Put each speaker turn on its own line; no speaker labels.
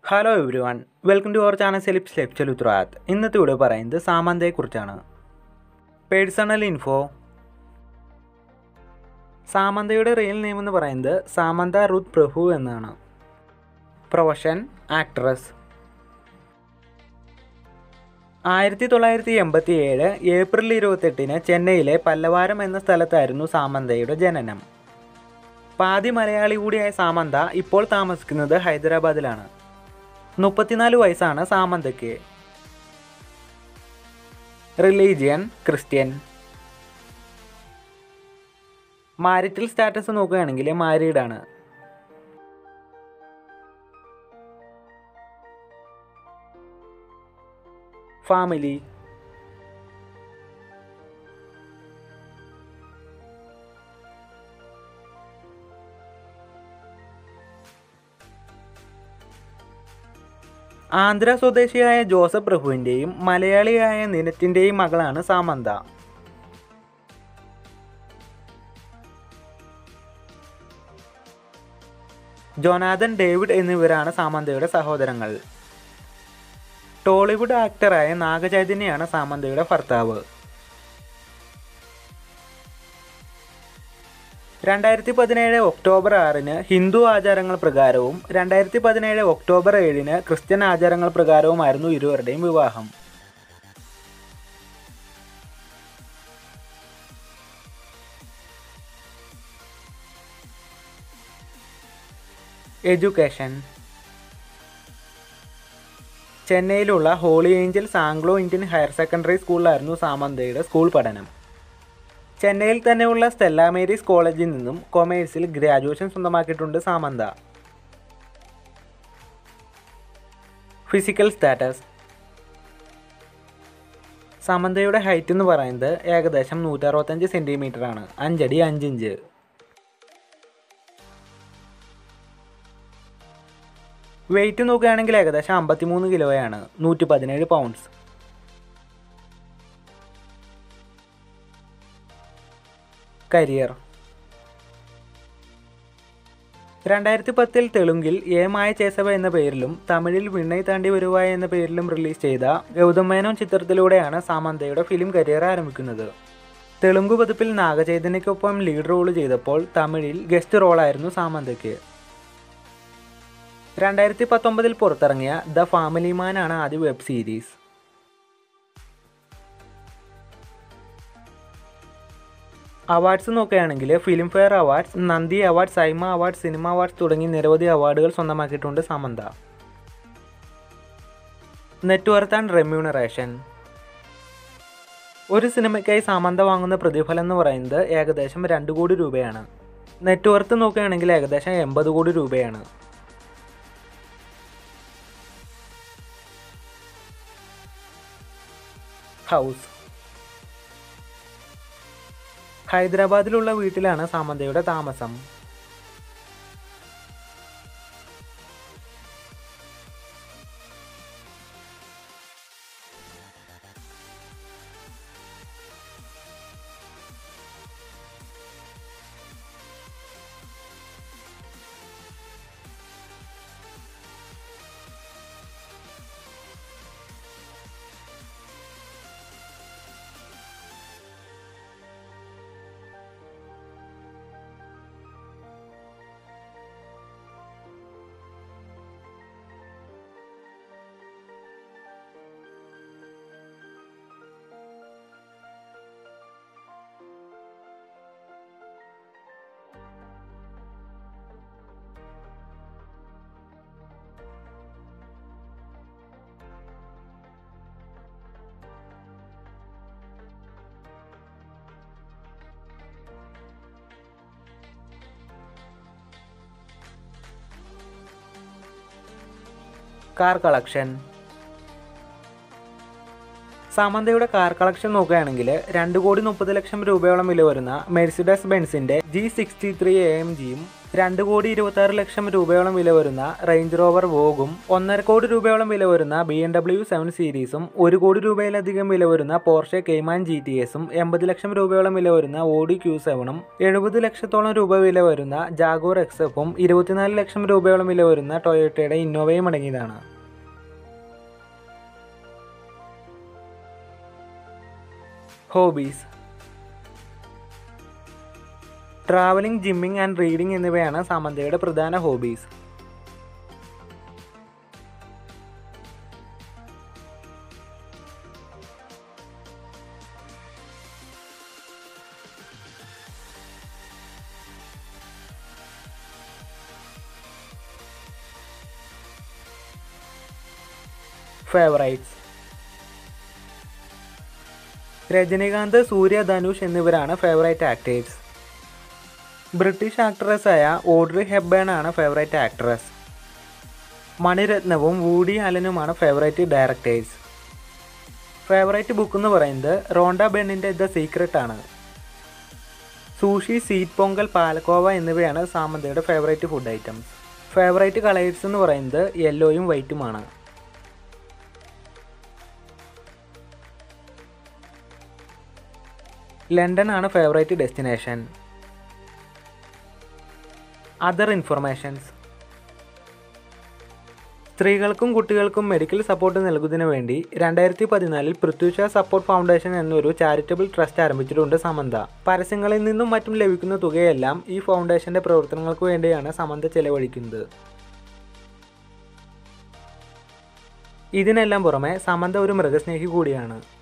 hello every welcome to our channel celebs lecture ഉത്തരവാദ് ഇന്നത്തെ ഇവിടെ പറയുന്നത് സാമന്തയെക്കുറിച്ചാണ് പേഴ്സണൽ ഇൻഫോ സാമന്തയുടെ റിയൽ നെയിം എന്ന് പറയുന്നത് സാമന്ത റുത് പ്രഭു എന്നാണ് പ്രൊഫഷൻ ആക്ട്രസ് ആയിരത്തി തൊള്ളായിരത്തി എൺപത്തി ഏഴ് ഏപ്രിൽ ഇരുപത്തെട്ടിന് ചെന്നൈയിലെ പല്ലവാരം എന്ന സ്ഥലത്തായിരുന്നു സാമന്തയുടെ ജനനം പാതി മലയാളി കൂടിയായ സാമന്ത ഇപ്പോൾ താമസിക്കുന്നത് ഹൈദരാബാദിലാണ് മുപ്പത്തിനാല് വയസ്സാണ് സാമന്തയ്ക്ക് റിലീജിയൻ ക്രിസ്ത്യൻ മാരിറ്റൽ സ്റ്റാറ്റസ് നോക്കുകയാണെങ്കിൽ മാരീഡാണ് ഫാമിലി ആന്ധ്ര സ്വദേശിയായ ജോസഫ് പ്രഭുവിൻ്റെയും മലയാളിയായ നിനറ്റിൻ്റെയും മകളാണ് സാമന്ത ജോനാഥൻ ഡേവിഡ് എന്നിവരാണ് സാമന്തയുടെ സഹോദരങ്ങൾ ടോളിവുഡ് ആക്ടറായ നാഗചൈതന്യയാണ് സാമന്തയുടെ ഭർത്താവ് രണ്ടായിരത്തി പതിനേഴ് ഒക്ടോബർ ആറിന് ഹിന്ദു ആചാരങ്ങൾ പ്രകാരവും രണ്ടായിരത്തി പതിനേഴ് ഒക്ടോബർ ഏഴിന് ക്രിസ്ത്യൻ ആചാരങ്ങൾ പ്രകാരവുമായിരുന്നു ഇരുവരുടെയും വിവാഹം എഡ്യൂക്കേഷൻ ചെന്നൈയിലുള്ള Holy Angels Anglo Indian higher secondary സ്കൂളിലായിരുന്നു സാമന്തയുടെ സ്കൂൾ പഠനം ചെന്നൈയിൽ തന്നെയുള്ള സ്റ്റെല്ല മേരീസ് കോളേജിൽ നിന്നും കൊമേഴ്സിൽ ഗ്രാജുവേഷൻ സ്വന്തമാക്കിയിട്ടുണ്ട് സാമന്ത ഫിസിക്കൽ സ്റ്റാറ്റസ് സമന്തയുടെ ഹൈറ്റ് എന്ന് പറയുന്നത് ഏകദേശം നൂറ്ററുപത്തഞ്ച് സെൻറ്റിമീറ്റർ ആണ് അഞ്ചടി അഞ്ചിഞ്ച് വെയിറ്റ് നോക്കുകയാണെങ്കിൽ ഏകദേശം അമ്പത്തിമൂന്ന് കിലോയാണ് നൂറ്റി പതിനേഴ് പൗണ്ട്സ് കരിയർ രണ്ടായിരത്തി പത്തിൽ തെലുങ്കിൽ എ മായ ചേസവ എന്ന പേരിലും തമിഴിൽ വിണ്ണൈ താണ്ടി വരുവായ എന്ന പേരിലും റിലീസ് ചെയ്ത ഗൗതം മേനോൻ ചിത്രത്തിലൂടെയാണ് സാമന്തയുടെ ഫിലിം കരിയർ ആരംഭിക്കുന്നത് തെലുങ്ക് പതിപ്പിൽ നാഗചൈതന്യക്കൊപ്പം ലീഡ് റോൾ ചെയ്തപ്പോൾ തമിഴിൽ ഗസ്റ്റ് റോളായിരുന്നു സാമന്തയ്ക്ക് രണ്ടായിരത്തി പത്തൊമ്പതിൽ പുറത്തിറങ്ങിയ ദ ഫാമിലി മാനാണ് ആദ്യ വെബ് സീരീസ് അവാർഡ്സ് നോക്കുകയാണെങ്കിൽ Filmfare awards Nandi award SIIMA award cinema awards തുടങ്ങി നിരവധി അവാർഡുകൾ സ്വന്തമാക്കിയിട്ടുണ്ട് സമന്ത നെറ്റ്വർത്ത് ആൻഡ് റെമ്യൂണറേഷൻ ഒരു സിനിമയ്ക്കായി സാമന്ത വാങ്ങുന്ന പ്രതിഫലം എന്ന് പറയുന്നത് ഏകദേശം രണ്ട് കോടി രൂപയാണ് നെറ്റ്വർത്ത് നോക്കുകയാണെങ്കിൽ ഏകദേശം എൺപത് കോടി രൂപയാണ് ഹൗസ് ഹൈദരാബാദിലുള്ള വീട്ടിലാണ് സാമന്തയുടെ താമസം കാർ കളക്ഷൻ സാമന്തയുടെ കാർ കളക്ഷൻ നോക്കുകയാണെങ്കിൽ രണ്ട് കോടി മുപ്പത് ലക്ഷം രൂപയോളം വില വരുന്ന മെഴ്സിഡസ് ബെൻസിന്റെ G sixty three A M ജിയും രണ്ട് കോടി ഇരുപത്തി ലക്ഷം രൂപയോളം വില വരുന്ന റേഞ്ച് റോവർ വോഗും ഒന്നര കോടി രൂപയോളം വില വരുന്ന ബി എം ഡബ്ല്യു സെവൻ സീരീസും ഒരു കോടി രൂപയിലധികം വില വരുന്ന പോർഷെ കെയ്മാൻ ജി ടി എസും എൺപത് ലക്ഷം രൂപയോളം വില വരുന്ന ഓഡി ക്യൂ സെവനും എഴുപത് ലക്ഷത്തോളം രൂപ വില വരുന്ന ജാഗോർ എക്സഫും ഇരുപത്തിനാല് ലക്ഷം രൂപയോളം വില വരുന്ന ടൊയോട്ടയുടെ ഇന്നോവയും അടങ്ങിയതാണ് hobbies travelling gymming and reading എന്നിവയാണ് സാമന്തയുടെ പ്രധാന ഹോബീസ് ഫേവറൈറ്റ്സ് രജനീകാന്ത് സൂര്യ ധനുഷ് എന്നിവരാണ് ഫേവറേറ്റ് ആക്ടേഴ്സ് ബ്രിട്ടീഷ് ആക്ട്രസ്സായ ഓഡ്രി ഹെബ്ബേൺ ആണ് ഫേവറേറ്റ് ആക്ട്രസ് മണിരത്നവും വൂഡി അലനുമാണ് ഫേവറേറ്റ് ഡയറക്ടേഴ്സ് ഫേവറേറ്റ് ബുക്ക് എന്ന് പറയുന്നത് റോണ്ട ബെന്നിൻ്റെ ദ സീക്രട്ട് ആണ് സൂഷി സീറ്റ് പൊങ്കൽ പാലക്കോവ എന്നിവയാണ് സാമന്തയുടെ favourite food items favourite colours എന്ന് പറയുന്നത് യെല്ലോയും വൈറ്റുമാണ് ലണ്ടൻ ആണ് ഫേവറേറ്റ് ഡെസ്റ്റിനേഷൻ അതർ ഇൻഫർമേഷൻസ് സ്ത്രീകൾക്കും കുട്ടികൾക്കും മെഡിക്കൽ സപ്പോർട്ട് നൽകുന്നതിന് വേണ്ടി രണ്ടായിരത്തി പതിനാലിൽ പൃഥ്വിഷ സപ്പോർട്ട് ഫൗണ്ടേഷൻ എന്നൊരു ചാരിറ്റബിൾ ട്രസ്റ്റ് ആരംഭിച്ചിട്ടുണ്ട് സമന്ത പരസ്യങ്ങളിൽ നിന്നും മറ്റും ലഭിക്കുന്ന തുകയെല്ലാം ഈ ഫൗണ്ടേഷന്റെ പ്രവർത്തനങ്ങൾക്ക് വേണ്ടിയാണ് സമന്ത ചെലവഴിക്കുന്നത് ഇതിനെല്ലാം പുറമെ സമന്ത ഒരു മൃഗസ്നേഹി കൂടിയാണ്